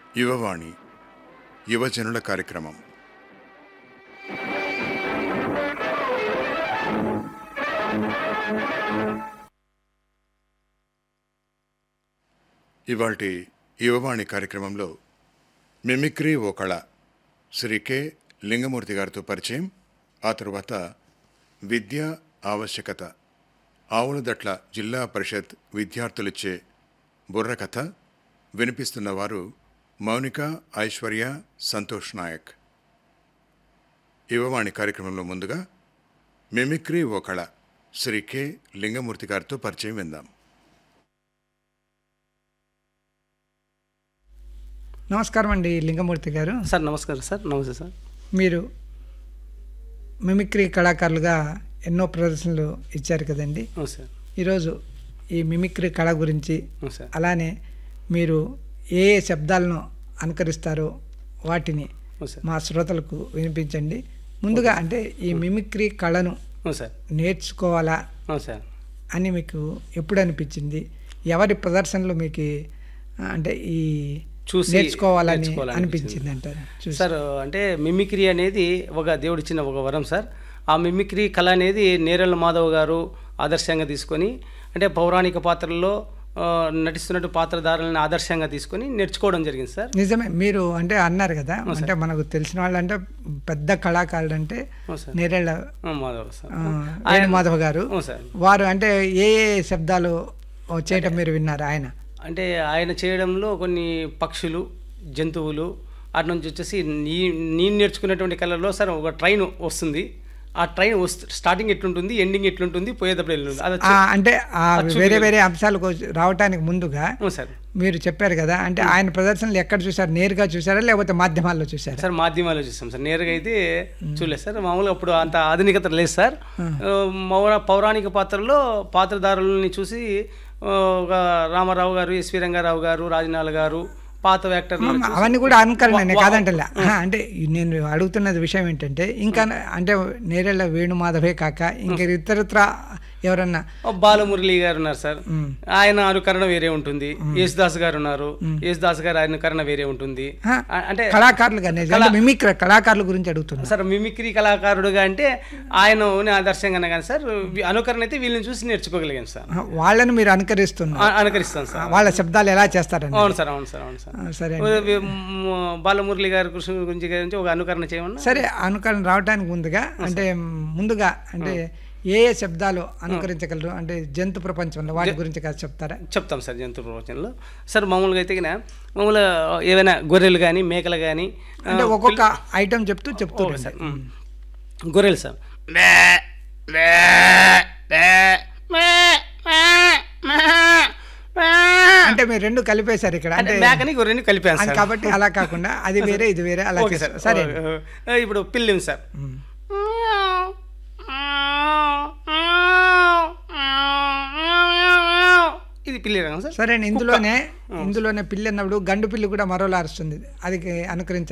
యువవాణి యువజనుల కార్యక్రమం ఇవాల్టి యువవాణి కార్యక్రమంలో మిమిక్రీ ఓ కళ శ్రీ కె లింగమూర్తి గారితో పరిచయం ఆ తరువాత విద్య ఆవశ్యకత ఆవులదట్ల జిల్లా పరిషత్ విద్యార్థులిచ్చే బుర్రకథ వినిపిస్తున్న వారు మౌనిక ఐశ్వర్య సంతోష్ నాయక్ యువవాణి కార్యక్రమంలో ముందుగా మిమిక్రీ ఓ కళ శ్రీ కె లింగమూర్తి గారితో పరిచయం విందాం నమస్కారం అండి లింగమూర్తి గారు సార్ నమస్కారం సార్ నమస్తే సార్ మీరు మిమిక్రీ కళాకారులుగా ఎన్నో ప్రదర్శనలు ఇచ్చారు కదండి అవును సార్ ఈరోజు ఈ మిమిక్రీ కళ గురించి అవును సార్ అలానే మీరు ఏ ఏ శబ్దాలను అనుకరిస్తారో వాటిని అవును సార్ మా శ్రోతలకు వినిపించండి ముందుగా అంటే ఈ మిమిక్రీ కళను అవును సార్ నేర్చుకోవాలా అవును సార్ అని మీకు ఎప్పుడు అనిపించింది ఎవరి ప్రదర్శనలు మీకు ఆ, అంటే ఈ చూసి నేర్చుకోవాలని నేర్చుకోవాలని అనిపించింది అంటారు చూసి సార్ అంటే మిమిక్రీ అనేది ఒక దేవుడు ఇచ్చిన ఒక వరం సార్ ఆ మిమిక్రీ కళ అనేది నేరెళ్ళ మాధవ్ గారు ఆదర్శంగా తీసుకొని అంటే పౌరాణిక పాత్రల్లో ఆ, నటిస్తున్నట్టు పాత్రధారులను ఆదర్శంగా తీసుకొని నేర్చుకోవడం జరిగింది సార్ నిజమే మీరు అంటే అన్నారు కదా అంటే మనకు తెలిసిన వాళ్ళు అంటే పెద్ద కళాకారుడు అంటే అవును సార్ నేరేళ్ళ ఆ, మాధవ్ సార్ ఆ, వేణుమాధవ్ గారు అవును సార్ వారు అంటే ఏ ఏ శబ్దాలు చేయటం మీరు విన్నారు ఆయన అంటే ఆయన చేయడంలో కొన్ని పక్షులు జంతువులు అటు నుంచి వచ్చేసి నీ నేను నేర్చుకున్నటువంటి కళలో సార్ ఒక ట్రైన్ వస్తుంది ఆ ట్రైన్ వస్తు స్టార్టింగ్ ఎట్లుంటుంది ఎండింగ్ ఎట్లుంటుంది పోయేటప్పుడు ఎట్లుంటుంది అది ఆ, అంటే ఆ వేరే వేరే అంశాలకు వచ్చి- రావటానికి ముందుగా అవును సార్ మీరు చెప్పారు కదా అంటే ఆయన ప్రదర్శనలు ఎక్కడ చూసారు నేరుగా చూసారా లేకపోతే మాధ్యమాల్లో చూసారా సార్ మాధ్యమాల్లో చూస్తాం సార్ నేరుగా అయితే చూడలేదు సార్ మామూలుగా అప్పుడు అంత ఆధునికత లేదు సార్ ఆ, మౌర పౌరాణిక పాత్రలో పాత్రధారులని చూసి ఆ, ఒక రామారావు గారు ఎస్వి రంగారావు గారు రాజనాల గారు పాత యాక్టర్లు అవన్నీ కూడా అనుకరణ కాదంటలే ఆహా, అంటే నేను అడుగుతున్నది విషయం ఏంటంటే ఇంకా అంటే నేరేళ్ళ వేణుమాధవే కాక ఇంకా ఇతరత్ర ఎవరన్నా బాలమురళి గారు ఉన్నారు సార్ మ్. ఆయన అనుకరణ వేరే ఉంటుంది యేసుదాస్ గారు ఉన్నారు యేసుదాస్ గారు అనుకరణ వేరే ఉంటుంది ఆ, ఆ, అంటే కళాకారులుగా నేను అంటే మిమిక్ర కళాకారుల గురించి అడుగుతున్నా సార్ మిమిక్రీ కళాకారుడుగా అంటే ఆయన ఆదర్శంగా కానీ సార్ వి- అనుకరణ అయితే వీళ్ళని చూసి నేర్చుకోగలిగాను సార్ ఆహా, వాళ్ళని మీరు అనుకరిస్తున్నారు ఆ- అనుకరిస్తాను సార్ వాళ్ళ శబ్దాలు ఎలా చేస్తారని అవును సార్ అవును సార్ అవును సార్ ఆ, సరే ఓ, వి- మ్, బాలమురళి గారి కృష్ణ గురించి గురించి ఒక అనుకరణ చేయమన్నా సరే అనుకరణ రావడానికి ముందుగా అంటే ముందుగా అంటే ఏ ఏ శబ్దాలు అనుకరించగలరు అంటే జంతు ప్రపంచంలో వాటి గురించి కాదు చెప్తారా చెప్తాం సార్ జంతు ప్రవచనంలో సార్ మామూలుగా అయితే గిన మామూలుగా ఏవైనా గొర్రెలు కానీ మేకలు కానీ అంటే ఒక్కొక్క ఐటమ్ చెప్తూ చెప్తూ రండి. సార్ మ్. గొర్రెలు సార్ అంటే మీరు రెండు కలిపేశారు ఇక్కడ అంటే అంటే మేకని గొర్రెని కలిపాను అది సార్ కాబట్టి అలా కాకుండా అది వేరే ఇది వేరే అలా ఓకే సార్ చేస్తారు. సరే ఓ, ఇప్పుడు పిల్లిం సార్ మ్. ఇది పిల్లి రంగం సార్ సరే ఇందులోనే ఇందులోనే పిల్లి అన్నప్పుడు గండు పిల్లి కూడా మరోలా అరుస్తుంది అది అనుకరించ